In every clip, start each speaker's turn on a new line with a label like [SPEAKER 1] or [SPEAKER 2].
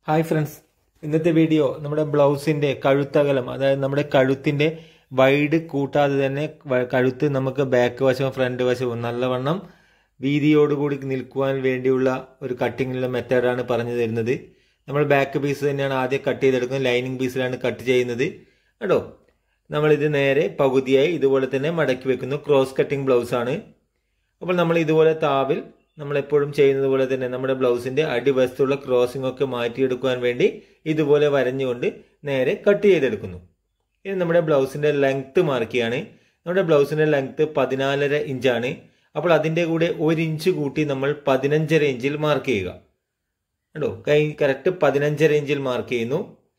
[SPEAKER 1] Hi friends ഇന്നത്തെ video നമ്മുടെ ബ്ലൗസിന്റെ കഴുത്തകലം അതായത് നമ്മുടെ കഴുത്തിന്റെ വൈഡ് കൂട്ടാതെ തന്നെ വ- കഴുത്ത് നമുക്ക് ബാക്ക് വശവും ഫ്രണ്ട് വശവും നല്ലവണ്ണം വീതിയോടുകൂടി നിൽക്കുവാൻ വേണ്ടിയുള്ള ഒരു കട്ടിങ്ങിലുള്ള മെത്തേഡാണ് പറഞ്ഞു തരുന്നത് നമ്മൾ ബാക്ക് പീസ് തന്നെയാണ് ആദ്യം കട്ട് ചെയ്തെടുക്കുന്നത് ലൈനിങ് പീസിലാണ് കട്ട് ചെയ്യുന്നത് കേട്ടോ നമ്മളിത് നേരെ പകുതിയായി ഇതുപോലെ തന്നെ മടക്കി വെക്കുന്നു ക്രോസ് കട്ടിങ് ബ്ലൗസ് ആണ് അപ്പോൾ നമ്മൾ ഇതുപോലെ താവിൽ നമ്മൾ എപ്പോഴും ചെയ്യുന്നത് പോലെ തന്നെ നമ്മുടെ ബ്ലൗസിന്റെ അടിവശത്തുള്ള ക്രോസിംഗ് ഒക്കെ മാറ്റിയെടുക്കുവാൻ വേണ്ടി ഇതുപോലെ വരഞ്ഞുകൊണ്ട് നേരെ കട്ട് ചെയ്തെടുക്കുന്നു ഇനി നമ്മുടെ ബ്ലൗസിന്റെ ലെങ്ത് മാർക്കിയാണ് നമ്മുടെ ബ്ലൗസിന്റെ ലെങ്ത് പതിനാലര ഇഞ്ചാണ് അപ്പോൾ അതിന്റെ കൂടെ ഒരു ഇഞ്ച് കൂട്ടി നമ്മൾ പതിനഞ്ചര ഇഞ്ചിൽ മാർക്ക് ചെയ്യുക കേട്ടോ കൈ കറക്റ്റ് പതിനഞ്ചര ഇഞ്ചിൽ മാർക്ക് ചെയ്യുന്നു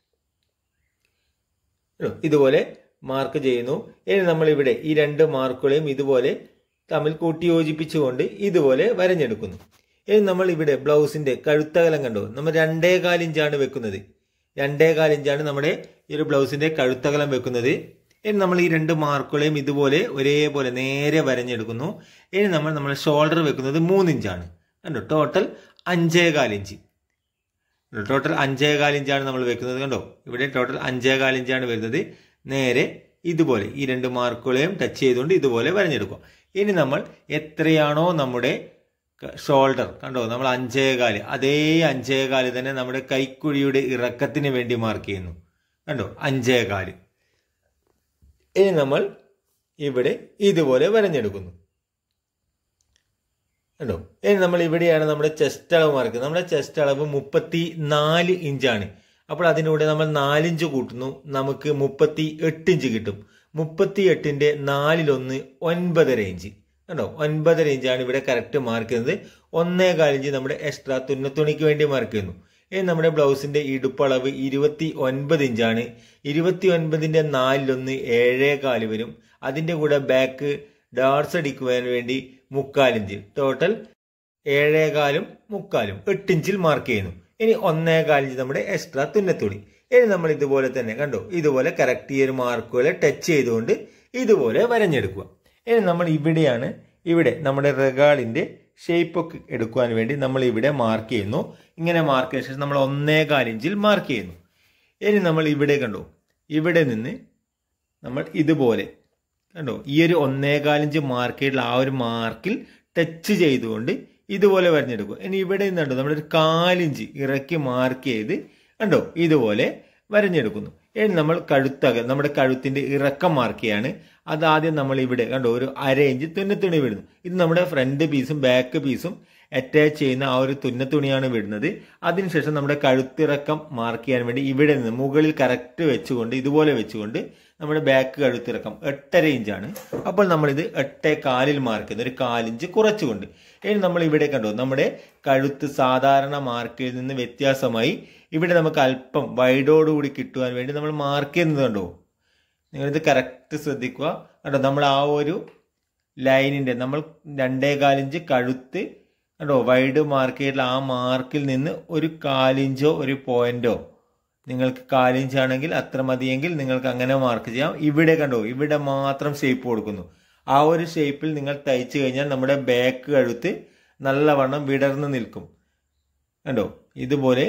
[SPEAKER 1] കേട്ടോ? ഇതുപോലെ മാർക്ക് ചെയ്യുന്നു ഇനി നമ്മൾ ഇവിടെ ഈ രണ്ട് മാർക്കുകളെയും ഇതുപോലെ തമ്മിൽ കൂട്ടി യോജിപ്പിച്ചുകൊണ്ട് ഇതുപോലെ വരഞ്ഞെടുക്കുന്നു ഇനി നമ്മൾ ഇവിടെ ബ്ലൗസിന്റെ കഴുത്തകലം കണ്ടോ നമ്മൾ രണ്ടേ കാലിഞ്ചാണ് വെക്കുന്നത് രണ്ടേ കാലിഞ്ചാണ് നമ്മുടെ ഈ ഒരു ബ്ലൗസിന്റെ കഴുത്തകലം വെക്കുന്നത് ഇനി നമ്മൾ ഈ രണ്ട് മാർക്കുകളെയും ഇതുപോലെ ഒരേപോലെ നേരെ വരഞ്ഞെടുക്കുന്നു ഇനി നമ്മൾ നമ്മുടെ ഷോൾഡർ വെക്കുന്നത് മൂന്നിഞ്ചാണ് കണ്ടോ ടോട്ടൽ അഞ്ചേ കാലിഞ്ച് ടോട്ടൽ അഞ്ചേകാൽ ഇഞ്ചാണ് നമ്മൾ വെക്കുന്നത് കണ്ടോ ഇവിടെ ടോട്ടൽ അഞ്ചേകാൽ ഇഞ്ചാണ് വരുന്നത് നേരെ ഇതുപോലെ ഈ രണ്ട് മാർക്കുകളെയും ടച്ച് ചെയ്തുകൊണ്ട് ഇതുപോലെ വരഞ്ഞെടുക്കുക ഇനി നമ്മൾ എത്രയാണോ നമ്മുടെ ഷോൾഡർ കണ്ടോ നമ്മൾ അഞ്ചേകാല് അതേ അഞ്ചേകാല് തന്നെ നമ്മുടെ കൈക്കുഴിയുടെ ഇറക്കത്തിന് വേണ്ടി മാർക്ക് ചെയ്യുന്നു കണ്ടോ അഞ്ചേകാല് ഇനി നമ്മൾ ഇവിടെ ഇതുപോലെ വരഞ്ഞെടുക്കുന്നു കണ്ടോ ഇനി നമ്മൾ ഇവിടെയാണ് നമ്മുടെ ചെസ്റ്റ് അളവ് മാർക്ക് നമ്മുടെ ചെസ്റ്റ് അളവ് മുപ്പത്തി നാല് ഇഞ്ചാണ് അപ്പോൾ അതിനൂടെ നമ്മൾ നാലിഞ്ച് കൂട്ടുന്നു നമുക്ക് മുപ്പത്തി എട്ട് ഇഞ്ച് കിട്ടും മുപ്പത്തി എട്ടിന്റെ നാലിലൊന്ന് ഒൻപതര ഇഞ്ച് കണ്ടോ ഒൻപതര ഇഞ്ചാണ് ഇവിടെ കറക്റ്റ് മാർക്ക് ചെയ്യുന്നത് ഒന്നേകാൽ ഇഞ്ച് നമ്മുടെ എക്സ്ട്രാ തുന്നത്തുണിക്ക് വേണ്ടി മാർക്ക് ചെയ്യുന്നു ഇനി നമ്മുടെ ബ്ലൗസിന്റെ ഇടുപ്പളവ് ഇരുപത്തി ഒൻപത് ഇഞ്ചാണ് ഇരുപത്തി ഒൻപതിന്റെ നാലിലൊന്ന് ഏഴേകാല് വരും അതിന്റെ കൂടെ ബാക്ക് ഡാർസ് അടിക്കുവാൻ വേണ്ടി മുക്കാലിഞ്ച് ടോട്ടൽ ഏഴേകാലും മുക്കാലും എട്ടിഞ്ചിൽ മാർക്ക് ചെയ്യുന്നു ഇനി ഒന്നേകാലിഞ്ച് നമ്മുടെ എക്സ്ട്രാ തുന്നത്തുണി ഇനി നമ്മൾ ഇതുപോലെ തന്നെ കണ്ടോ ഇതുപോലെ കറക്റ്റ് ഈ ഒരു മാർക്കുകളെ ടച്ച് ചെയ്തുകൊണ്ട് ഇതുപോലെ വരഞ്ഞെടുക്കുക ഇനി നമ്മൾ ഇവിടെയാണ് ഇവിടെ നമ്മുടെ റെഗാളിന്റെ ഷേപ്പ് ഒക്കെ എടുക്കുവാൻ വേണ്ടി നമ്മൾ ഇവിടെ മാർക്ക് ചെയ്യുന്നു ഇങ്ങനെ മാർക്ക് ചെയ്ത ശേഷം നമ്മൾ ഒന്നേകാൽ ഇഞ്ചിൽ മാർക്ക് ചെയ്യുന്നു ഇനി നമ്മൾ ഇവിടെ കണ്ടോ ഇവിടെ നിന്ന് നമ്മൾ ഇതുപോലെ കണ്ടോ ഈ ഒരു ഒന്നേകാലിഞ്ച് മാർക്കിലുള്ള ആ ഒരു മാർക്കിൽ ടച്ച് ചെയ്തുകൊണ്ട് ഇതുപോലെ വരഞ്ഞെടുക്കുക ഇനി ഇവിടെ നിന്നുണ്ടോ നമ്മളൊരു കാലിഞ്ച് ഇറക്കി മാർക്ക് ചെയ്ത് കണ്ടോ ഇതുപോലെ വരഞ്ഞെടുക്കുന്നു ഇനി നമ്മൾ കഴുത്തക നമ്മുടെ കഴുത്തിന്റെ ഇറക്കം മാർക്ക് ചെയ്യാണ് അതാദ്യം നമ്മൾ ഇവിടെ കണ്ടോ ഒരു അര ഇഞ്ച് തുന്നത്തുണി വിടുന്നു ഇത് നമ്മുടെ ഫ്രണ്ട് പീസും ബാക്ക് പീസും അറ്റാച്ച് ചെയ്യുന്ന ആ ഒരു തുന്നത്തുണിയാണ് വിടുന്നത് അതിനുശേഷം നമ്മുടെ കഴുത്തിറക്കം മാർക്ക് ചെയ്യാൻ വേണ്ടി ഇവിടെ നിന്ന് മുകളിൽ കറക്റ്റ് വെച്ചുകൊണ്ട് ഇതുപോലെ വെച്ചുകൊണ്ട് നമ്മുടെ ബാക്ക് കഴുത്തിറക്കം എട്ടര ഇഞ്ചാണ് അപ്പോൾ നമ്മളിത് എട്ടേ കാലിൽ മാർക്ക് ചെയ്യുന്നു ഒരു കാലിഞ്ച് കുറച്ചുകൊണ്ട് ഇനി നമ്മൾ ഇവിടെ കണ്ടോ നമ്മുടെ കഴുത്ത് സാധാരണ മാർക്കിൽ നിന്ന് വ്യത്യാസമായി ഇവിടെ നമുക്ക് അല്പം വൈഡോടുകൂടി കിട്ടുവാൻ വേണ്ടി നമ്മൾ മാർക്ക് ചെയ്യുന്നത് കണ്ടോ നിങ്ങളിത് കറക്റ്റ് ശ്രദ്ധിക്കുക കണ്ടോ നമ്മൾ ആ ഒരു ലൈനിന്റെ നമ്മൾ രണ്ടേ കാലിഞ്ച് കഴുത്ത് കണ്ടോ വൈഡ് മാർക്ക് ചെയ്തിട്ടുള്ള ആ മാർക്കിൽ നിന്ന് ഒരു കാലിഞ്ചോ ഒരു പോയിന്റോ നിങ്ങൾക്ക് കാലിഞ്ച് ആണെങ്കിൽ അത്ര മതിയെങ്കിൽ നിങ്ങൾക്ക് അങ്ങനെ മാർക്ക് ചെയ്യാം ഇവിടെ കണ്ടോ ഇവിടെ മാത്രം ഷേപ്പ് കൊടുക്കുന്നു ആ ഒരു ഷേപ്പിൽ നിങ്ങൾ തയ്ച്ചു കഴിഞ്ഞാൽ നമ്മുടെ ബാക്ക് കഴുത്ത് നല്ലവണ്ണം വിടർന്ന് നിൽക്കും കണ്ടോ ഇതുപോലെ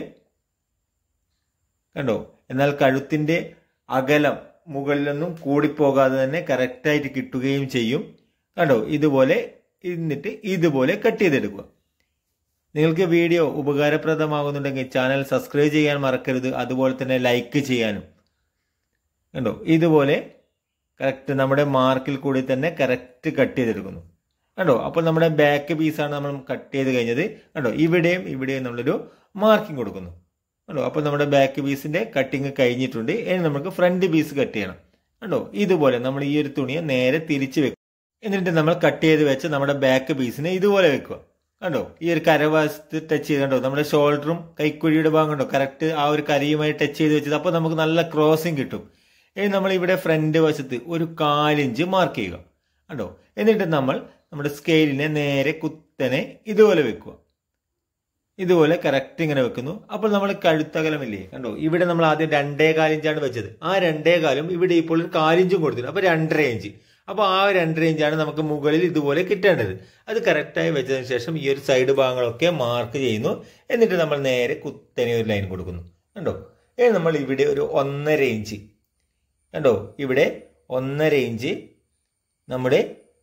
[SPEAKER 1] കണ്ടോ എന്നാൽ കഴുത്തിന്റെ അകലം മുകളിലൊന്നും കൂടിപ്പോകാതെ തന്നെ കറക്റ്റായിട്ട് കിട്ടുകയും ചെയ്യും കണ്ടോ ഇതുപോലെ എന്നിട്ട് ഇതുപോലെ കട്ട് ചെയ്തെടുക്കുക നിങ്ങൾക്ക് വീഡിയോ ഉപകാരപ്രദമാകുന്നുണ്ടെങ്കിൽ ചാനൽ സബ്സ്ക്രൈബ് ചെയ്യാൻ മറക്കരുത് അതുപോലെ തന്നെ ലൈക്ക് ചെയ്യാനും കണ്ടോ ഇതുപോലെ കറക്റ്റ് നമ്മുടെ മാർക്കിൽ കൂടി തന്നെ കറക്റ്റ് കട്ട് ചെയ്തെടുക്കുന്നു കണ്ടോ അപ്പോൾ നമ്മുടെ ബാക്ക് പീസാണ് നമ്മൾ കട്ട് ചെയ്ത് കഴിഞ്ഞത് കണ്ടോ ഇവിടെയും ഇവിടെയും നമ്മളൊരു മാർക്കിംഗ് കൊടുക്കുന്നു കണ്ടോ അപ്പോൾ നമ്മുടെ ബാക്ക് പീസിന്റെ കട്ടിങ് കഴിഞ്ഞിട്ടുണ്ട് ഇനി നമുക്ക് ഫ്രണ്ട് പീസ് കട്ട് ചെയ്യണം കണ്ടോ ഇതുപോലെ നമ്മൾ ഈ ഒരു തുണിയെ നേരെ തിരിച്ച് വെക്കും എന്നിട്ട് നമ്മൾ കട്ട് ചെയ്ത് വെച്ച് നമ്മുടെ ബാക്ക് പീസിനെ ഇതുപോലെ വെക്കുക കണ്ടോ ഈ ഒരു കരവശത്ത് ടച്ച് ചെയ്ത് കണ്ടോ നമ്മുടെ ഷോൾഡറും കൈക്കുഴിയുടെ ഭാഗം കണ്ടോ കറക്റ്റ് ആ ഒരു കരയുമായി ടച്ച് ചെയ്ത് വെച്ചത് അപ്പോൾ നമുക്ക് നല്ല ക്രോസിങ് കിട്ടും ഇനി നമ്മൾ ഇവിടെ ഫ്രണ്ട് വശത്ത് ഒരു കാലിഞ്ച് മാർക്ക് ചെയ്യുക കണ്ടോ എന്നിട്ട് നമ്മൾ നമ്മുടെ സ്കെയിലിനെ നേരെ കുത്തനെ ഇതുപോലെ വെക്കുക ഇതുപോലെ കറക്റ്റ് ഇങ്ങനെ വെക്കുന്നു അപ്പോൾ നമ്മൾ കഴുത്തകലമില്ലേ കണ്ടോ ഇവിടെ നമ്മൾ ആദ്യം രണ്ടേ കാലിഞ്ചാണ് വെച്ചത് ആ രണ്ടേ കാലും ഇവിടെ ഇപ്പോൾ ഒരു കാലിഞ്ചും കൊടുത്തിട്ടുണ്ട് അപ്പൊ രണ്ടര ഇഞ്ച് അപ്പോൾ ആ രണ്ടര ഇഞ്ചാണ് നമുക്ക് മുകളിൽ ഇതുപോലെ കിട്ടേണ്ടത് അത് കറക്റ്റായി വെച്ചതിന് ശേഷം ഈ ഒരു സൈഡ് ഭാഗങ്ങളൊക്കെ മാർക്ക് ചെയ്യുന്നു എന്നിട്ട് നമ്മൾ നേരെ കുത്തനെ ഒരു ലൈൻ കൊടുക്കുന്നു കണ്ടോ ഇനി നമ്മൾ ഇവിടെ ഒരു ഒന്നര ഇഞ്ച് കണ്ടോ ഇവിടെ ഒന്നര ഇഞ്ച് നമ്മുടെ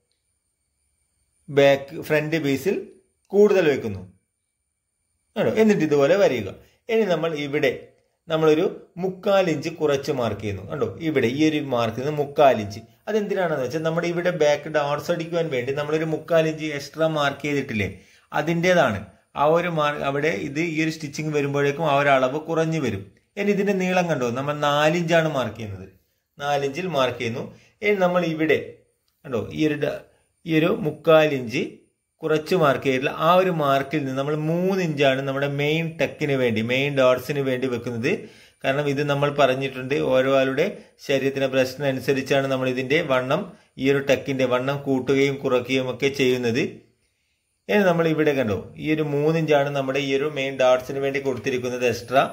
[SPEAKER 1] ബാക്ക് ഫ്രണ്ട് പീസിൽ കൂടുതൽ വെക്കുന്നു ആണോ എന്നിട്ട് ഇതുപോലെ വരിക ഇനി നമ്മൾ ഇവിടെ നമ്മളൊരു മുക്കാൽ ഇഞ്ച് കുറച്ച് മാർക്ക് ചെയ്യുന്നു കണ്ടോ ഇവിടെ ഈ ഒരു മാർക്ക് ചെയ്യുന്നത് മുക്കാൽ ഇഞ്ച് അതെന്തിനാണെന്ന് വെച്ചാൽ നമ്മുടെ ഇവിടെ ബാക്ക് ഡാർട്സ് അടിക്കുവാൻ വേണ്ടി നമ്മളൊരു മുക്കാൽ ഇഞ്ച് എക്സ്ട്രാ മാർക്ക് ചെയ്തിട്ടില്ലേ അതിൻ്റെതാണ് ആ ഒരു മാർക്ക് അവിടെ ഇത് ഈ ഒരു സ്റ്റിച്ചിങ് വരുമ്പോഴേക്കും ആ ഒരു അളവ് കുറഞ്ഞു വരും ഇനി ഇതിന്റെ നീളം കണ്ടോ നമ്മൾ നാലിഞ്ചാണ് മാർക്ക് ചെയ്യുന്നത് നാലിഞ്ചിൽ മാർക്ക് ചെയ്യുന്നു ഇനി നമ്മൾ ഇവിടെ കണ്ടോ ഈ ഒരു ഡ- ഈ ഒരു മുക്കാൽ ഇഞ്ച് കുറച്ച് മാർക്ക് ചെയ്തിട്ടുള്ള ആ ഒരു മാർക്കിൽ നിന്ന് നമ്മൾ മൂന്ന് ഇഞ്ചാണ് നമ്മുടെ മെയിൻ ടെക്കിന് വേണ്ടി മെയിൻ ഡോട്ട്സിന് വേണ്ടി വെക്കുന്നത് കാരണം ഇത് നമ്മൾ പറഞ്ഞിട്ടുണ്ട് ഓരോ ആളുടെ ശരീരത്തിന് പ്രശ്നം അനുസരിച്ചാണ് നമ്മൾ ഇതിന്റെ വണ്ണം ഈ ഒരു ടെക്കിന്റെ വണ്ണം കൂട്ടുകയും കുറയ്ക്കുകയും ഒക്കെ ചെയ്യുന്നത് ഇനി നമ്മൾ ഇവിടെ കണ്ടോ ഈ ഒരു മൂന്നിഞ്ചാണ് നമ്മുടെ ഈ ഒരു മെയിൻ ഡാർട്സിന് വേണ്ടി കൊടുത്തിരിക്കുന്നത് എക്സ്ട്രാ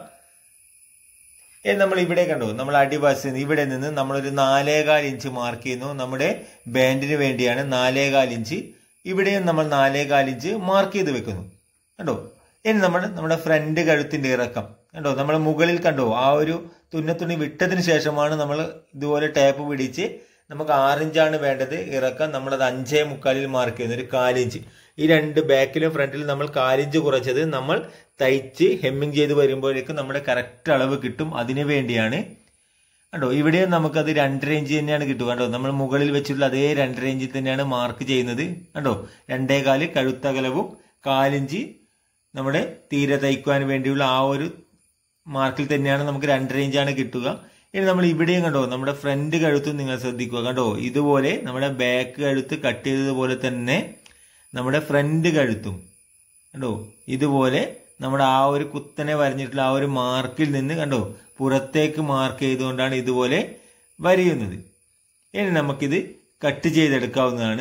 [SPEAKER 1] ഇനി നമ്മൾ ഇവിടെ കണ്ടോ നമ്മൾ അടിവശത്ത് നിന്ന് ഇവിടെ നിന്ന് നമ്മളൊരു നാലേകാൽ ഇഞ്ച് മാർക്ക് ചെയ്യുന്നു നമ്മുടെ ബാൻഡിന് വേണ്ടിയാണ് നാലേകാൽ ഇഞ്ച് ഇവിടെയും നമ്മൾ നാലേകാൽ ഇഞ്ച് മാർക്ക് ചെയ്ത് വെക്കുന്നു കണ്ടോ ഇനി നമ്മൾ നമ്മുടെ ഫ്രണ്ട് കഴുത്തിന്റെ ഇറക്കം കണ്ടോ നമ്മൾ മുകളിൽ കണ്ടോ ആ ഒരു തുന്നത്തുണി വിട്ടതിന് ശേഷമാണ് നമ്മൾ ഇതുപോലെ ടാപ്പ് പിടിച്ച് നമുക്ക് ആറിഞ്ചാണ് വേണ്ടത് ഇറക്കം നമ്മളത് അഞ്ചേ മുക്കാലിൽ മാർക്ക് ചെയ്യുന്നത് ഒരു കാലിഞ്ച് ഈ രണ്ട് ബാക്കിലും ഫ്രണ്ടിലും നമ്മൾ കാലിഞ്ച് കുറച്ചത് നമ്മൾ തയ്ച്ച് ഹെമ്മിങ് ചെയ്ത് വരുമ്പോഴേക്കും നമ്മുടെ കറക്റ്റ് അളവ് കിട്ടും അതിനു വേണ്ടിയാണ് കണ്ടോ ഇവിടെയും നമുക്കത് രണ്ടര ഇഞ്ച് തന്നെയാണ് കിട്ടുക കണ്ടോ നമ്മൾ മുകളിൽ വെച്ചിട്ടുള്ള അതേ രണ്ടര ഇഞ്ചിൽ തന്നെയാണ് മാർക്ക് ചെയ്യുന്നത് കണ്ടോ രണ്ടേ കാല് കഴുത്തകലവും കാലിഞ്ച് നമ്മുടെ തീരെ തയ്ക്കുവാൻ വേണ്ടിയുള്ള ആ ഒരു മാർക്കിൽ തന്നെയാണ് നമുക്ക് രണ്ടര ഇഞ്ചാണ് കിട്ടുക ഇനി നമ്മൾ ഇവിടെയും കണ്ടോ നമ്മുടെ ഫ്രണ്ട് കഴുത്തും നിങ്ങൾ ശ്രദ്ധിക്കുക കണ്ടോ ഇതുപോലെ നമ്മുടെ ബാക്ക് കഴുത്ത് കട്ട് ചെയ്തതുപോലെ തന്നെ നമ്മുടെ ഫ്രണ്ട് കഴുത്തും കണ്ടോ ഇതുപോലെ നമ്മുടെ ആ ഒരു കുത്തനെ വരഞ്ഞിട്ടുള്ള ആ ഒരു മാർക്കിൽ നിന്ന് കണ്ടോ പുറത്തേക്ക് മാർക്ക് ചെയ്തുകൊണ്ടാണ് ഇതുപോലെ വരയുന്നത് ഇനി നമുക്കിത് കട്ട് ചെയ്തെടുക്കാവുന്നതാണ്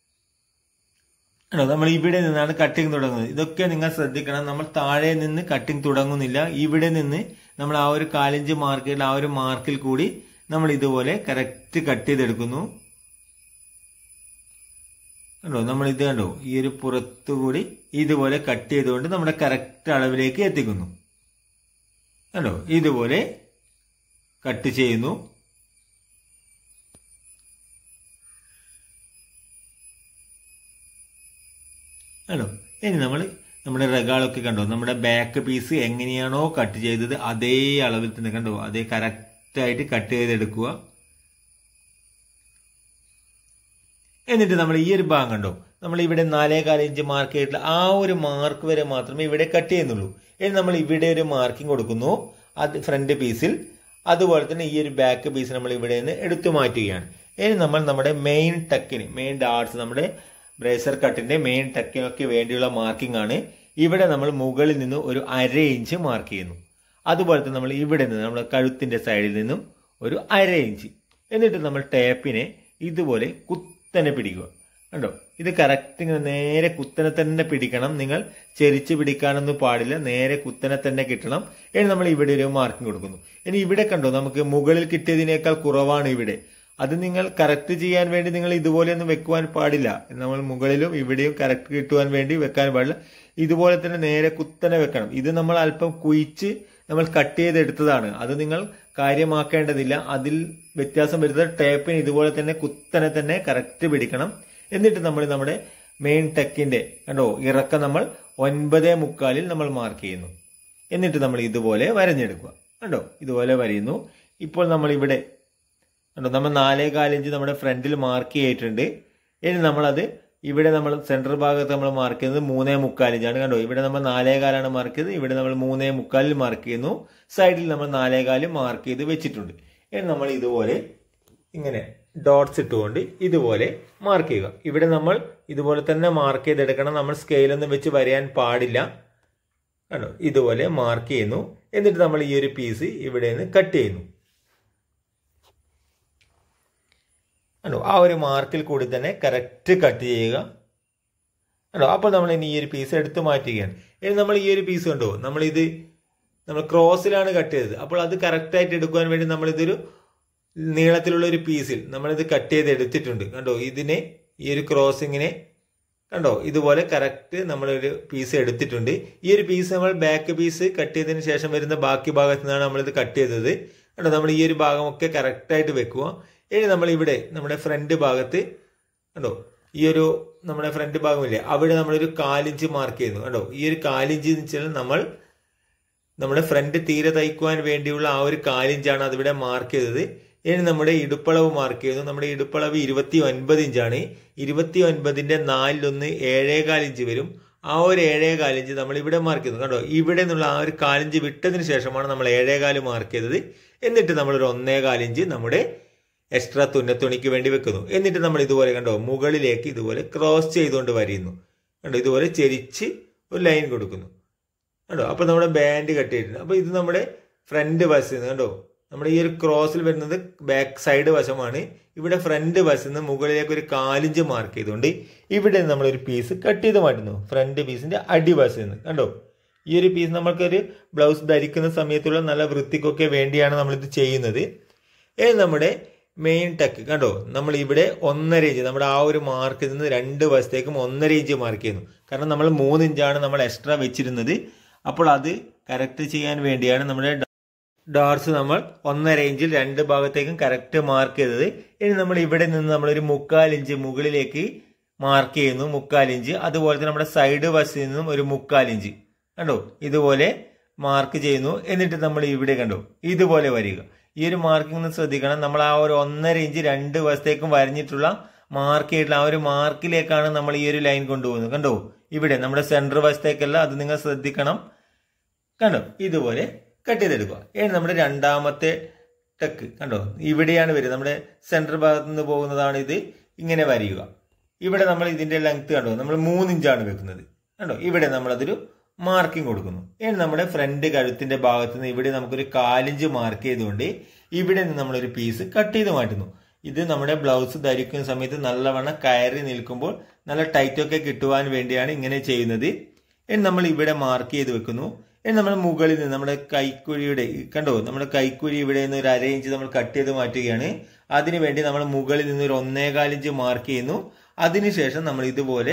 [SPEAKER 1] ആണോ നമ്മൾ ഇവിടെ നിന്നാണ് കട്ടിങ് തുടങ്ങുന്നത് ഇതൊക്കെ നിങ്ങൾ ശ്രദ്ധിക്കണം നമ്മൾ താഴെ നിന്ന് കട്ടിങ് തുടങ്ങുന്നില്ല ഇവിടെ നിന്ന് നമ്മൾ ആ ഒരു കാലിഞ്ച് മാർക്കിൽ ആ ഒരു മാർക്കിൽ കൂടി നമ്മൾ ഇതുപോലെ കറക്റ്റ് കട്ട് ചെയ്തെടുക്കുന്നു കണ്ടോ നമ്മൾ ഇത് കണ്ടോ ഈ ഒരു പുറത്തുകൂടി ഇതുപോലെ കട്ട് ചെയ്തുകൊണ്ട് നമ്മുടെ കറക്റ്റ് അളവിലേക്ക് എത്തിക്കുന്നു കണ്ടോ ഇതുപോലെ കട്ട് ചെയ്യുന്നു കണ്ടോ ഇനി നമ്മൾ നമ്മുടെ റഗാളൊക്കെ കണ്ടോ നമ്മുടെ ബാക്ക് പീസ് എങ്ങനെയാണോ കട്ട് ചെയ്തത് അതേ അളവിൽ തന്നെ കണ്ടോ അതേ കറക്റ്റ് ആയിട്ട് കട്ട് ചെയ്തെടുക്കുക എന്നിട്ട് നമ്മൾ ഈ ഒരു ഭാഗം കണ്ടോ നമ്മൾ ഇവിടെ നാലേകാല ഇഞ്ച് മാർക്ക് ചെയ്തിട്ടുള്ള ആ ഒരു മാർക്ക് വരെ മാത്രമേ ഇവിടെ കട്ട് ചെയ്യുന്നുള്ളൂ ഇനി നമ്മൾ ഇവിടെ ഒരു മാർക്കിംഗ് കൊടുക്കുന്നു അത് ഫ്രണ്ട് പീസിൽ അതുപോലെ തന്നെ ഈ ഒരു ബാക്ക് പീസ് നമ്മൾ ഇവിടെ നിന്ന് എടുത്തു മാറ്റുകയാണ് ഇനി നമ്മൾ നമ്മുടെ മെയിൻ ടക്കിന് മെയിൻ ഡാർട്സ് നമ്മുടെ ബ്രേസർ കട്ടിന്റെ മെയിൻ ടക്കിനൊക്കെ വേണ്ടിയുള്ള മാർക്കിംഗ് ആണ് ഇവിടെ നമ്മൾ മുകളിൽ നിന്ന് ഒരു അര ഇഞ്ച് മാർക്ക് ചെയ്യുന്നു അതുപോലെ തന്നെ നമ്മൾ ഇവിടെ നിന്ന് നമ്മുടെ കഴുത്തിന്റെ സൈഡിൽ നിന്നും ഒരു അര ഇഞ്ച് എന്നിട്ട് നമ്മൾ ടേപ്പിനെ ഇതുപോലെ കുത്തനെ പിടിക്കുക കണ്ടോ ഇത് കറക്റ്റ് ഇങ്ങനെ നേരെ കുത്തനെ തന്നെ പിടിക്കണം നിങ്ങൾ ചെരിച്ച് പിടിക്കാനൊന്നും പാടില്ല നേരെ കുത്തനെ തന്നെ കിട്ടണം ഇനി നമ്മൾ ഇവിടെ ഒരു മാർക്കിംഗ് കൊടുക്കുന്നു ഇനി ഇവിടെ കണ്ടോ നമുക്ക് മുകളിൽ കിട്ടിയതിനേക്കാൾ കുറവാണ് ഇവിടെ അത് നിങ്ങൾ കറക്റ്റ് ചെയ്യാൻ വേണ്ടി നിങ്ങൾ ഇതുപോലെ ഒന്നും വെക്കുവാൻ പാടില്ല നമ്മൾ മുകളിലും ഇവിടെയും കറക്റ്റ് കിട്ടുവാൻ വേണ്ടി വെക്കാൻ പാടില്ല ഇതുപോലെ തന്നെ നേരെ കുത്തനെ വെക്കണം ഇത് നമ്മൾ അല്പം കുയിച്ച് നമ്മൾ കട്ട് ചെയ്തെടുത്തതാണ് അത് നിങ്ങൾ കാര്യമാക്കേണ്ടതില്ല അതിൽ വ്യത്യാസം വരുന്നത് ടേപ്പിന് ഇതുപോലെ തന്നെ കുത്തനെ തന്നെ കറക്റ്റ് പിടിക്കണം എന്നിട്ട് നമ്മൾ നമ്മുടെ മെയിൻ ടെക്കിന്റെ കണ്ടോ ഇറക്കം നമ്മൾ ഒൻപതേ മുക്കാലിൽ നമ്മൾ മാർക്ക് ചെയ്യുന്നു എന്നിട്ട് നമ്മൾ ഇതുപോലെ വരഞ്ഞെടുക്കുക കണ്ടോ ഇതുപോലെ വരയുന്നു ഇപ്പോൾ നമ്മൾ ഇവിടെ കണ്ടോ നമ്മൾ നാലേ കാലിഞ്ച് നമ്മുടെ ഫ്രണ്ടിൽ മാർക്ക് ചെയ്തിട്ടുണ്ട് ഇനി നമ്മളത് ഇവിടെ നമ്മൾ സെൻട്രൽ ഭാഗത്ത് നമ്മൾ മാർക്ക് ചെയ്യുന്നത് മൂന്നേ മുക്കാലിഞ്ചാണ് കണ്ടോ ഇവിടെ നമ്മൾ നാലേ കാലാണ് മാർക്ക് ചെയ്തത് ഇവിടെ നമ്മൾ മൂന്നേ മുക്കാലിൽ മാർക്ക് ചെയ്യുന്നു സൈഡിൽ നമ്മൾ നാലേ കാലും മാർക്ക് ചെയ്ത് വെച്ചിട്ടുണ്ട് ഇനി നമ്മൾ ഇതുപോലെ ഇങ്ങനെ ഡോട്ട്സ് ഇട്ടുകൊണ്ട് ഇതുപോലെ മാർക്ക് ചെയ്യുക ഇവിടെ നമ്മൾ ഇതുപോലെ തന്നെ മാർക്ക് ചെയ്തെടുക്കണം നമ്മൾ സ്കെയിലൊന്നും വെച്ച് വരയാൻ പാടില്ല കണ്ടോ ഇതുപോലെ മാർക്ക് ചെയ്യുന്നു എന്നിട്ട് നമ്മൾ ഈ ഒരു പീസ് ഇവിടെ നിന്ന് കട്ട് ചെയ്യുന്നു കണ്ടോ ആ ഒരു മാർക്കിൽ കൂടി തന്നെ കറക്റ്റ് കട്ട് ചെയ്യുക കണ്ടോ അപ്പോൾ നമ്മൾ ഇനി ഈ ഒരു പീസ് എടുത്ത് മാറ്റുകയാണ് ഇനി നമ്മൾ ഈ ഒരു പീസ് കണ്ടോ നമ്മളിത് നമ്മൾ ക്രോസിലാണ് കട്ട് ചെയ്തത് അപ്പോൾ അത് കറക്റ്റായിട്ട് എടുക്കുവാൻ വേണ്ടി നമ്മളിതൊരു നീളത്തിലുള്ള ഒരു പീസിൽ നമ്മളിത് കട്ട് ചെയ്ത് എടുത്തിട്ടുണ്ട് കണ്ടോ ഇതിനെ ഈ ഒരു ക്രോസിങ്ങിനെ കണ്ടോ ഇതുപോലെ കറക്റ്റ് നമ്മളൊരു പീസ് എടുത്തിട്ടുണ്ട് ഈ ഒരു പീസ് നമ്മൾ ബാക്ക് പീസ് കട്ട് ചെയ്തതിന് ശേഷം വരുന്ന ബാക്കി ഭാഗത്തു നിന്നാണ് നമ്മളിത് കട്ട് ചെയ്തത് കണ്ടോ നമ്മൾ ഈ ഒരു ഭാഗമൊക്കെ കറക്റ്റായിട്ട് വെക്കുക ഇനി നമ്മൾ ഇവിടെ നമ്മുടെ ഫ്രണ്ട് ഭാഗത്ത് കണ്ടോ ഈ ഒരു നമ്മുടെ ഫ്രണ്ട് ഭാഗമില്ലേ അവിടെ നമ്മളൊരു കാലിഞ്ച് മാർക്ക് ചെയ്യുന്നു കണ്ടോ ഈ ഒരു കാലിഞ്ച് എന്ന് വെച്ചാൽ നമ്മൾ നമ്മുടെ ഫ്രണ്ട് തീരെ തയ്ക്കുവാൻ വേണ്ടിയുള്ള ആ ഒരു കാലിഞ്ചാണ് അതിവിടെ മാർക്ക് ചെയ്തത് ഇനി നമ്മുടെ ഇടുപ്പളവ് മാർക്ക് ചെയ്തു നമ്മുടെ ഇടുപ്പളവ് ഇരുപത്തി ഒൻപത് ഇഞ്ചാണ് ഇരുപത്തി ഒൻപതിന്റെ നാലിലൊന്ന് ഏഴേകാൽ ഇഞ്ച് വരും ആ ഒരു ഏഴേകാൽ ഇഞ്ച് നമ്മൾ ഇവിടെ മാർക്ക് ചെയ്തു കണ്ടോ ഇവിടെ നിന്നുള്ള ആ ഒരു കാലിഞ്ച് വിട്ടതിന് ശേഷമാണ് നമ്മൾ ഏഴേകാല് മാർക്ക് ചെയ്തത് എന്നിട്ട് നമ്മൾ ഒരു ഒന്നേകാൽ ഇഞ്ച് നമ്മുടെ എക്സ്ട്രാ തുന്നത്തുണിക്ക് വേണ്ടി വെക്കുന്നു എന്നിട്ട് നമ്മൾ ഇതുപോലെ കണ്ടോ മുകളിലേക്ക് ഇതുപോലെ ക്രോസ് ചെയ്തുകൊണ്ട് വരയുന്നു കണ്ടോ ഇതുപോലെ ചെരിച്ച് ഒരു ലൈൻ കൊടുക്കുന്നു കണ്ടോ അപ്പൊ നമ്മുടെ ബാൻഡ് കട്ട് ചെയ്തിട്ടുണ്ട് അപ്പൊ ഇത് നമ്മുടെ ഫ്രണ്ട് വശത്ത് നിന്ന് കണ്ടോ നമ്മുടെ ഈ ഒരു ക്രോസിൽ വരുന്നത് ബാക്ക് സൈഡ് വശമാണ് ഇവിടെ ഫ്രണ്ട് വശത്ത് നിന്ന് മുകളിലേക്ക് ഒരു കാലിഞ്ച് മാർക്ക് ചെയ്തുകൊണ്ട് ഇവിടെ നമ്മൾ ഒരു പീസ് കട്ട് ചെയ്ത് മാറ്റുന്നു ഫ്രണ്ട് പീസിന്റെ അടിവശത്ത് നിന്ന് കണ്ടോ ഈ ഒരു പീസ് നമ്മൾക്കൊരു ബ്ലൗസ് ധരിക്കുന്ന സമയത്തുള്ള നല്ല വൃത്തിക്കൊക്കെ വേണ്ടിയാണ് നമ്മൾ ഇത് ചെയ്യുന്നത് ഇനി നമ്മുടെ മെയിൻ ടക്ക് കണ്ടോ നമ്മൾ ഇവിടെ ഒന്നര ഇഞ്ച് നമ്മുടെ ആ ഒരു മാർക്കിൽ നിന്ന് രണ്ട് വശത്തേക്കും ഒന്നര ഇഞ്ച് മാർക്ക് ചെയ്യുന്നു കാരണം നമ്മൾ മൂന്ന് ഇഞ്ചാണ് നമ്മൾ എക്സ്ട്രാ വെച്ചിരുന്നത് അപ്പോൾ അത് കറക്റ്റ് ചെയ്യാൻ വേണ്ടിയാണ് നമ്മുടെ ഡാർസ് നമ്മൾ ഒന്നര ഇഞ്ചിൽ രണ്ട് ഭാഗത്തേക്കും കറക്റ്റ് മാർക്ക് ചെയ്തത് ഇനി നമ്മൾ ഇവിടെ നിന്ന് നമ്മളൊരു മുക്കാൽ ഇഞ്ച് മുകളിലേക്ക് മാർക്ക് ചെയ്യുന്നു മുക്കാൽ ഇഞ്ച് അതുപോലെ തന്നെ നമ്മുടെ സൈഡ് വശത്ത് നിന്നും ഒരു മുക്കാൽ ഇഞ്ച് കണ്ടോ ഇതുപോലെ മാർക്ക് ചെയ്യുന്നു എന്നിട്ട് നമ്മൾ ഇവിടെ കണ്ടോ ഇതുപോലെ വരിക ഈ ഒരു മാർക്കിംഗ് ശ്രദ്ധിക്കണം നമ്മൾ ആ ഒരു ഒന്നര ഇഞ്ച് രണ്ട് വശത്തേക്കും വരഞ്ഞിട്ടുള്ള മാർക്ക് ചെയ്തിട്ടുള്ള ആ ഒരു മാർക്കിലേക്കാണ് നമ്മൾ ഈ ഒരു ലൈൻ കൊണ്ടുപോകുന്നത് കണ്ടോ ഇവിടെ നമ്മുടെ സെന്റർ വശത്തേക്കല്ല അത് നിങ്ങൾ ശ്രദ്ധിക്കണം കണ്ടോ ഇതുപോലെ കട്ട് ചെയ്തെടുക്കുക ഇനി നമ്മുടെ രണ്ടാമത്തെ ടെക്ക് കണ്ടോ ഇവിടെയാണ് വരുന്നത് നമ്മുടെ സെന്റർ ഭാഗത്ത് നിന്ന് പോകുന്നതാണ് ഇത് ഇങ്ങനെ വരിക ഇവിടെ നമ്മൾ ഇതിന്റെ ലെങ്ത് കണ്ടോ നമ്മൾ മൂന്ന് ഇഞ്ചാണ് വെക്കുന്നത് കണ്ടോ ഇവിടെ നമ്മളതൊരു മാർക്കിംഗ് കൊടുക്കുന്നു ഇനി നമ്മുടെ ഫ്രണ്ട് കഴുത്തിന്റെ ഭാഗത്ത് നിന്ന് ഇവിടെ നമുക്കൊരു കാലിഞ്ച് മാർക്ക് ചെയ്തുകൊണ്ട് ഇവിടെ നിന്ന് നമ്മളൊരു പീസ് കട്ട് ചെയ്ത് മാറ്റുന്നു ഇത് നമ്മുടെ ബ്ലൗസ് ധരിക്കുന്ന സമയത്ത് നല്ലവണ്ണം കയറി നിൽക്കുമ്പോൾ നല്ല ടൈറ്റ് ഒക്കെ കിട്ടുവാൻ വേണ്ടിയാണ് ഇങ്ങനെ ചെയ്യുന്നത് ഇനി നമ്മൾ ഇവിടെ മാർക്ക് ചെയ്ത് വെക്കുന്നു ഇനി നമ്മൾ മുകളിൽ നിന്ന് നമ്മുടെ കൈക്കുഴിയുടെ കണ്ടോ നമ്മുടെ കൈക്കുഴി ഇവിടെ നിന്ന് ഒരു അര ഇഞ്ച് നമ്മൾ കട്ട് ചെയ്ത് മാറ്റുകയാണ് അതിനുവേണ്ടി നമ്മൾ മുകളിൽ നിന്ന് ഒരു ഒന്നേകാൽ ഇഞ്ച് മാർക്ക് ചെയ്യുന്നു അതിനുശേഷം നമ്മൾ ഇതുപോലെ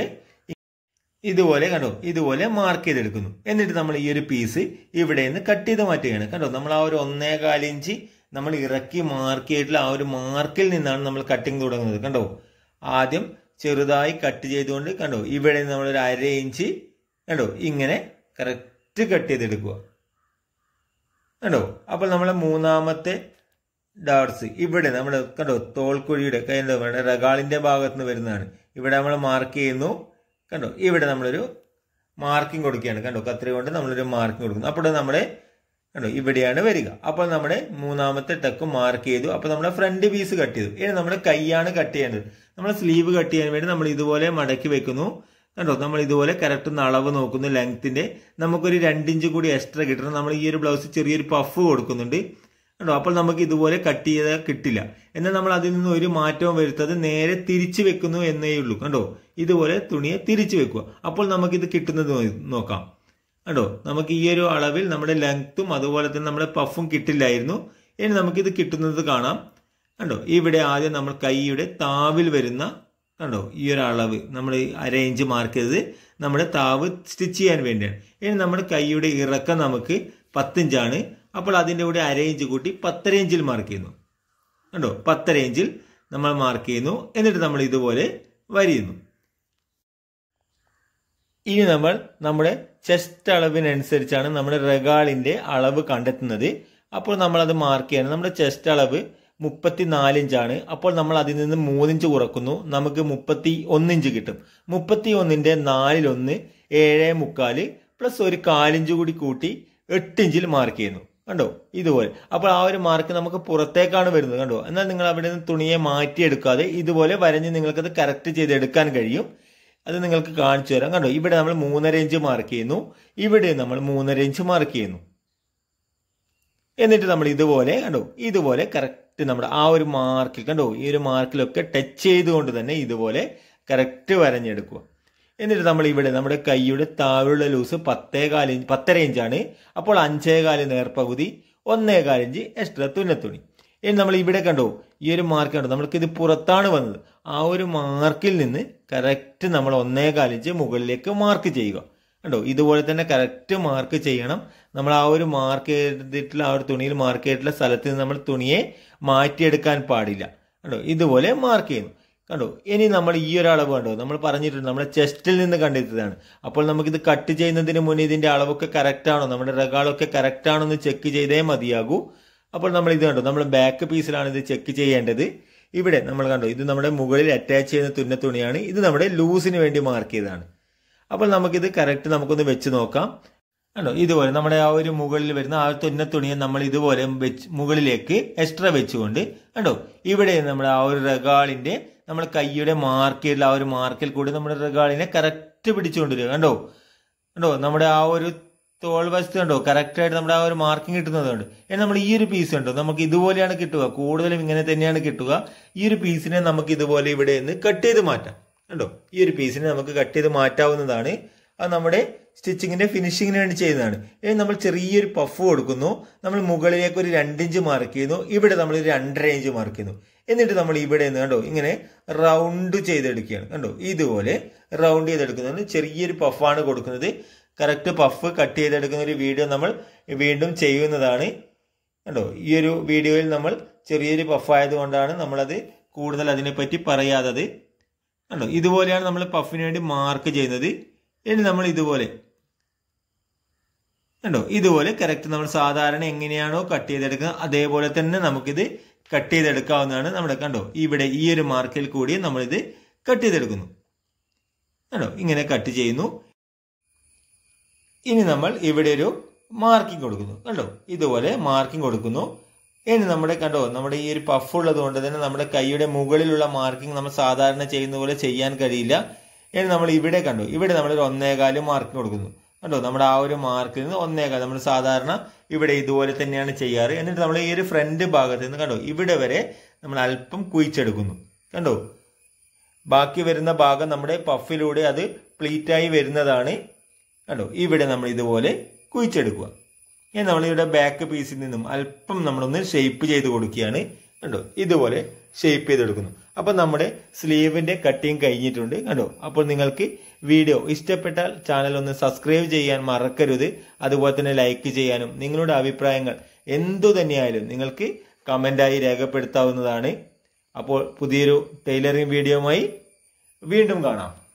[SPEAKER 1] ഇതുപോലെ കണ്ടോ ഇതുപോലെ മാർക്ക് ചെയ്തെടുക്കുന്നു എന്നിട്ട് നമ്മൾ ഈ ഒരു പീസ് ഇവിടെ നിന്ന് കട്ട് ചെയ്ത് മാറ്റുകയാണ് കണ്ടോ നമ്മൾ ആ ഒരു ഒന്നേകാൽ ഇഞ്ച് നമ്മൾ ഇറക്കി മാർക്ക് ചെയ്തിട്ടുള്ള ആ ഒരു മാർക്കിൽ നിന്നാണ് നമ്മൾ കട്ടിങ് തുടങ്ങുന്നത് കണ്ടോ ആദ്യം ചെറുതായി കട്ട് ചെയ്തുകൊണ്ട് കണ്ടോ ഇവിടെ നമ്മൾ ഒരു അര ഇഞ്ച് കണ്ടോ ഇങ്ങനെ കറക്റ്റ് കട്ട് ചെയ്തെടുക്കുക കണ്ടോ അപ്പോൾ നമ്മളെ മൂന്നാമത്തെ ഡാർസ് ഇവിടെ നമ്മൾ കണ്ടോ തോൾക്കുഴിയുടെ കൈ- നമ്മുടെ റഗാളിന്റെ ഭാഗത്ത് നിന്ന് വരുന്നതാണ് ഇവിടെ നമ്മൾ മാർക്ക് ചെയ്യുന്നു കണ്ടോ ഇവിടെ നമ്മളൊരു മാർക്കിംഗ് കൊടുക്കുകയാണ് കണ്ടോ കത്രി കൊണ്ട് നമ്മളൊരു മാർക്കിംഗ് കൊടുക്കുന്നു അപ്പോൾ നമ്മുടെ കണ്ടോ ഇവിടെയാണ് വരിക അപ്പോൾ നമ്മുടെ മൂന്നാമത്തെ ടക്ക് മാർക്ക് ചെയ്തു അപ്പോൾ നമ്മുടെ ഫ്രണ്ട് പീസ് കട്ട് ചെയ്തു ഇനി നമ്മുടെ കൈയാണ് കട്ട് ചെയ്യേണ്ടത് നമ്മൾ സ്ലീവ് കട്ട് ചെയ്യാൻ വേണ്ടി നമ്മൾ ഇതുപോലെ മടക്കി വെക്കുന്നു കണ്ടോ നമ്മൾ ഇതുപോലെ കറക്റ്റ് ഒന്ന് അളവ് നോക്കുന്നു ലെങ്ത്തിന്റെ നമുക്കൊരു രണ്ടിഞ്ച് കൂടി എക്സ്ട്രാ കിട്ടണം നമ്മൾ ഈ ഒരു ബ്ലൗസ് ചെറിയൊരു പഫ് കൊടുക്കുന്നുണ്ട് കണ്ടോ അപ്പോൾ നമുക്ക് ഇതുപോലെ കട്ട് ചെയ്താൽ കിട്ടില്ല എന്നാൽ നമ്മൾ അതിൽ നിന്ന് ഒരു മാറ്റവും വരുത്താതെ നേരെ തിരിച്ചു വെക്കുന്നു എന്നേ ഉള്ളൂ കണ്ടോ ഇതുപോലെ തുണിയെ തിരിച്ചു വെക്കുക അപ്പോൾ നമുക്കിത് കിട്ടുന്നത് നോ- നോക്കാം കണ്ടോ നമുക്ക് ഈ ഒരു അളവിൽ നമ്മുടെ ലെങ്ത്തും അതുപോലെ തന്നെ നമ്മുടെ പഫും കിട്ടില്ലായിരുന്നു ഇനി നമുക്കിത് കിട്ടുന്നത് കാണാം കണ്ടോ ഇവിടെ ആദ്യം നമ്മൾ കൈയുടെ താവിൽ വരുന്ന കണ്ടോ ഈ ഒരു അളവ് നമ്മൾ അരയിഞ്ച് മാർക്ക് ചെയ്തത് നമ്മുടെ താവ് സ്റ്റിച്ച് ചെയ്യാൻ വേണ്ടിയാണ് ഇനി നമ്മുടെ കൈയുടെ ഇറക്കം നമുക്ക് പത്തിഞ്ചാണ് അപ്പോൾ അതിൻ്റെ കൂടെ അര ഇഞ്ച് കൂട്ടി പത്തര ഇഞ്ചിൽ മാർക്ക് ചെയ്യുന്നു കണ്ടോ പത്തര ഇഞ്ചിൽ നമ്മൾ മാർക്ക് ചെയ്യുന്നു എന്നിട്ട് നമ്മൾ ഇതുപോലെ വരിയുന്നു ഇനി നമ്മൾ നമ്മുടെ ചെസ്റ്റ് അളവിനനുസരിച്ചാണ് നമ്മുടെ റെഗാളിന്റെ അളവ് കണ്ടെത്തുന്നത് അപ്പോൾ നമ്മൾ അത് മാർക്ക് ചെയ്യണം നമ്മുടെ ചെസ്റ്റ് അളവ് മുപ്പത്തി നാലിഞ്ചാണ് അപ്പോൾ നമ്മൾ അതിൽ നിന്ന് മൂന്നിഞ്ച് കുറക്കുന്നു നമുക്ക് മുപ്പത്തി ഒന്നിഞ്ച് കിട്ടും മുപ്പത്തി ഒന്നിന്റെ നാലിലൊന്ന് ഏഴ് മുക്കാല് പ്ലസ് ഒരു കാലിഞ്ച് കൂടി കൂട്ടി എട്ട് ഇഞ്ചിൽ മാർക്ക് ചെയ്യുന്നു കണ്ടോ ഇതുപോലെ അപ്പോൾ ആ ഒരു മാർക്ക് നമുക്ക് പുറത്തേക്കാണ് വരുന്നത് കണ്ടോ എന്നാൽ നിങ്ങൾ അവിടെ നിന്ന് തുണിയെ മാറ്റിയെടുക്കാതെ ഇതുപോലെ വരഞ്ഞ് നിങ്ങൾക്കത് കറക്റ്റ് ചെയ്തെടുക്കാൻ കഴിയും അത് നിങ്ങൾക്ക് കാണിച്ചു തരാം കണ്ടോ ഇവിടെ നമ്മൾ മൂന്നര ഇഞ്ച് മാർക്ക് ചെയ്യുന്നു ഇവിടെ നമ്മൾ മൂന്നര ഇഞ്ച് മാർക്ക് ചെയ്യുന്നു എന്നിട്ട് നമ്മൾ ഇതുപോലെ കണ്ടോ ഇതുപോലെ കറക്റ്റ് നമ്മുടെ ആ ഒരു മാർക്കിൽ കണ്ടോ ഈ ഒരു മാർക്കിലൊക്കെ ടച്ച് ചെയ്തുകൊണ്ട് തന്നെ ഇതുപോലെ കറക്റ്റ് വരഞ്ഞെടുക്കുക എന്നിട്ട് നമ്മൾ ഇവിടെ നമ്മുടെ കൈയുടെ താഴെയുള്ള ലൂസ് പത്തേകാൽ ഇഞ്ച് പത്തര ഇഞ്ചാണ് അപ്പോൾ അഞ്ചേകാല് നേർപ്പകുതി ഒന്നേകാൽ ഇഞ്ച് എക്സ്ട്രാ തുന്നത്തുണി ഇനി നമ്മൾ ഇവിടെ കണ്ടോ ഈ ഒരു മാർക്ക് കണ്ടോ നമ്മൾക്ക് ഇത് പുറത്താണ് വന്നത് ആ ഒരു മാർക്കിൽ നിന്ന് കറക്റ്റ് നമ്മൾ ഒന്നേ കാലിഞ്ച് മുകളിലേക്ക് മാർക്ക് ചെയ്യുക കണ്ടോ ഇതുപോലെ തന്നെ കറക്റ്റ് മാർക്ക് ചെയ്യണം നമ്മൾ ആ ഒരു മാർക്ക് ചെയ്തിട്ടുള്ള ആ ഒരു തുണിയിൽ മാർക്ക് ചെയ്തിട്ടുള്ള സ്ഥലത്ത് നിന്ന് നമ്മൾ തുണിയെ മാറ്റിയെടുക്കാൻ പാടില്ല കണ്ടോ ഇതുപോലെ മാർക്ക് ചെയ്യുന്നു കണ്ടോ ഇനി നമ്മൾ ഈ ഒരു അളവ് കണ്ടോ നമ്മൾ പറഞ്ഞിട്ടുണ്ട് നമ്മുടെ ചെസ്റ്റിൽ നിന്ന് കണ്ടെത്തിയതാണ് അപ്പോൾ നമുക്കിത് കട്ട് ചെയ്യുന്നതിന് മുന്നേ ഇതിന്റെ അളവൊക്കെ കറക്റ്റ് ആണോ നമ്മുടെ റഗാളൊക്കെ കറക്റ്റ് ആണോ എന്ന് ചെക്ക് ചെയ്തേ മതിയാകൂ അപ്പോൾ നമ്മൾ ഇത് കണ്ടോ നമ്മൾ ബാക്ക് പീസിലാണ് ഇത് ചെക്ക് ചെയ്യേണ്ടത് ഇവിടെ നമ്മൾ കണ്ടോ ഇത് നമ്മുടെ മുകളിൽ അറ്റാച്ച് ചെയ്യുന്ന തുന്ന തുണിയാണ് ഇത് നമ്മുടെ ലൂസിന് വേണ്ടി മാർക്ക് ചെയ്തതാണ് അപ്പോൾ നമുക്കിത് കറക്റ്റ് നമുക്കൊന്ന് വെച്ച് നോക്കാം കണ്ടോ ഇതുപോലെ നമ്മുടെ ആ ഒരു മുകളിൽ വരുന്ന ആ തുന്ന തുണിയെ നമ്മൾ ഇതുപോലെ വെച്ച് മുകളിലേക്ക് എക്സ്ട്രാ വെച്ചുകൊണ്ട് കണ്ടോ ഇവിടെ നമ്മുടെ ആ ഒരു റഗാളിന്റെ നമ്മൾ കൈയുടെ മാർക്കിൽ ആ ഒരു മാർക്കിൽ കൂടി നമ്മുടെ റഗാളിനെ കറക്റ്റ് പിടിച്ചുകൊണ്ടിരിക്കുക കണ്ടോ കണ്ടോ നമ്മുടെ ആ ഒരു തോൾ വശത്ത് കണ്ടോ കറക്റ്റ് ആയിട്ട് നമ്മുടെ ആ ഒരു മാർക്കിംഗ് കിട്ടുന്നതുകൊണ്ട് എന്നാൽ നമ്മൾ ഈ ഒരു പീസ് ഉണ്ടോ നമുക്ക് ഇതുപോലെയാണ് കിട്ടുക കൂടുതലും ഇങ്ങനെ തന്നെയാണ് കിട്ടുക ഈ ഒരു പീസിനെ നമുക്ക് ഇതുപോലെ ഇവിടെ നിന്ന് കട്ട് ചെയ്ത് മാറ്റാം കണ്ടോ ഈ ഒരു പീസിനെ നമുക്ക് കട്ട് ചെയ്ത് മാറ്റാവുന്നതാണ് അത് നമ്മുടെ സ്റ്റിച്ചിങ്ങിന്റെ ഫിനിഷിങ്ങിന് വേണ്ടി ചെയ്യുന്നതാണ് ഇനി നമ്മൾ ചെറിയൊരു പഫ് കൊടുക്കുന്നു നമ്മൾ മുകളിലേക്ക് ഒരു രണ്ടിഞ്ച് മാർക്ക് ചെയ്യുന്നു ഇവിടെ നമ്മൾ ഒരു രണ്ടര ഇഞ്ച് മാർക്ക് ചെയ്യുന്നു എന്നിട്ട് നമ്മൾ ഇവിടെ നിന്ന് കണ്ടോ ഇങ്ങനെ റൗണ്ട് ചെയ്തെടുക്കുകയാണ് കണ്ടോ ഇതുപോലെ റൗണ്ട് ചെയ്തെടുക്കുന്നത് ചെറിയൊരു പഫാണ് കൊടുക്കുന്നത് കറക്റ്റ് പഫ് കട്ട് ചെയ്തെടുക്കുന്ന ഒരു വീഡിയോ നമ്മൾ വീണ്ടും ചെയ്യുന്നതാണ് കണ്ടോ ഈ ഒരു വീഡിയോയിൽ നമ്മൾ ചെറിയൊരു പഫ് ആയതുകൊണ്ടാണ് നമ്മളത് കൂടുതൽ അതിനെപ്പറ്റി പറയാത്തത് കണ്ടോ ഇതുപോലെയാണ് നമ്മൾ പഫിന് വേണ്ടി മാർക്ക് ചെയ്യുന്നത് ഇനി നമ്മൾ ഇതുപോലെ കണ്ടോ ഇതുപോലെ കറക്റ്റ് നമ്മൾ സാധാരണ എങ്ങനെയാണോ കട്ട് ചെയ്തെടുക്കുന്നത് അതേപോലെ തന്നെ നമുക്കിത് കട്ട് ചെയ്തെടുക്കാവുന്നതാണ് നമ്മുടെ കണ്ടോ ഇവിടെ ഈ ഒരു മാർക്കിൽ കൂടി നമ്മളിത് കട്ട് ചെയ്തെടുക്കുന്നു കണ്ടോ ഇങ്ങനെ കട്ട് ചെയ്യുന്നു ഇനി നമ്മൾ ഇവിടെ ഒരു മാർക്കിംഗ് കൊടുക്കുന്നു കണ്ടോ ഇതുപോലെ മാർക്കിംഗ് കൊടുക്കുന്നു ഇനി നമ്മുടെ കണ്ടോ നമ്മുടെ ഈ ഒരു പഫ് ഉള്ളത് കൊണ്ട് തന്നെ നമ്മുടെ കൈയുടെ മുകളിലുള്ള മാർക്കിംഗ് നമ്മൾ സാധാരണ ചെയ്യുന്ന പോലെ ചെയ്യാൻ കഴിയില്ല ഇനി നമ്മൾ ഇവിടെ കണ്ടോ ഇവിടെ നമ്മൾ ഒരു ഒന്നേകാല് മാർക്കിംഗ് കൊടുക്കുന്നു കണ്ടോ നമ്മുടെ ആ ഒരു മാർക്കിൽ നിന്ന് ഒന്നേകാൽ നമ്മൾ സാധാരണ ഇവിടെ ഇതുപോലെ തന്നെയാണ് ചെയ്യാറ് എന്നിട്ട് നമ്മൾ ഈ ഒരു ഫ്രണ്ട് ഭാഗത്ത് നിന്ന് കണ്ടോ ഇവിടെ വരെ നമ്മൾ അല്പം കുഴിച്ചെടുക്കുന്നു കണ്ടോ ബാക്കി വരുന്ന ഭാഗം നമ്മുടെ പഫിലൂടെ അത് പ്ലീറ്റായി വരുന്നതാണ് കണ്ടോ ഇവിടെ നമ്മൾ ഇതുപോലെ കുഴിച്ചെടുക്കുക ഇനി നമ്മൾ ഇവിടെ ബാക്ക് പീസിൽ നിന്നും അല്പം നമ്മളൊന്ന് ഷേപ്പ് ചെയ്ത് കൊടുക്കുകയാണ് കണ്ടോ ഇതുപോലെ ഷേപ്പ് ചെയ്തെടുക്കുന്നു അപ്പൊ നമ്മുടെ സ്ലീവിന്റെ കട്ടിങ് കഴിഞ്ഞിട്ടുണ്ട് കണ്ടോ അപ്പോൾ നിങ്ങൾക്ക് വീഡിയോ ഇഷ്ടപ്പെട്ടാൽ ചാനൽ ഒന്ന് സബ്സ്ക്രൈബ് ചെയ്യാൻ മറക്കരുത് അതുപോലെ തന്നെ ലൈക്ക് ചെയ്യാനും നിങ്ങളുടെ അഭിപ്രായങ്ങൾ എന്തു തന്നെയായാലും നിങ്ങൾക്ക് കമന്റായി രേഖപ്പെടുത്താവുന്നതാണ് അപ്പോൾ പുതിയൊരു ടൈലറിംഗ് വീഡിയോയുമായി വീണ്ടും കാണാം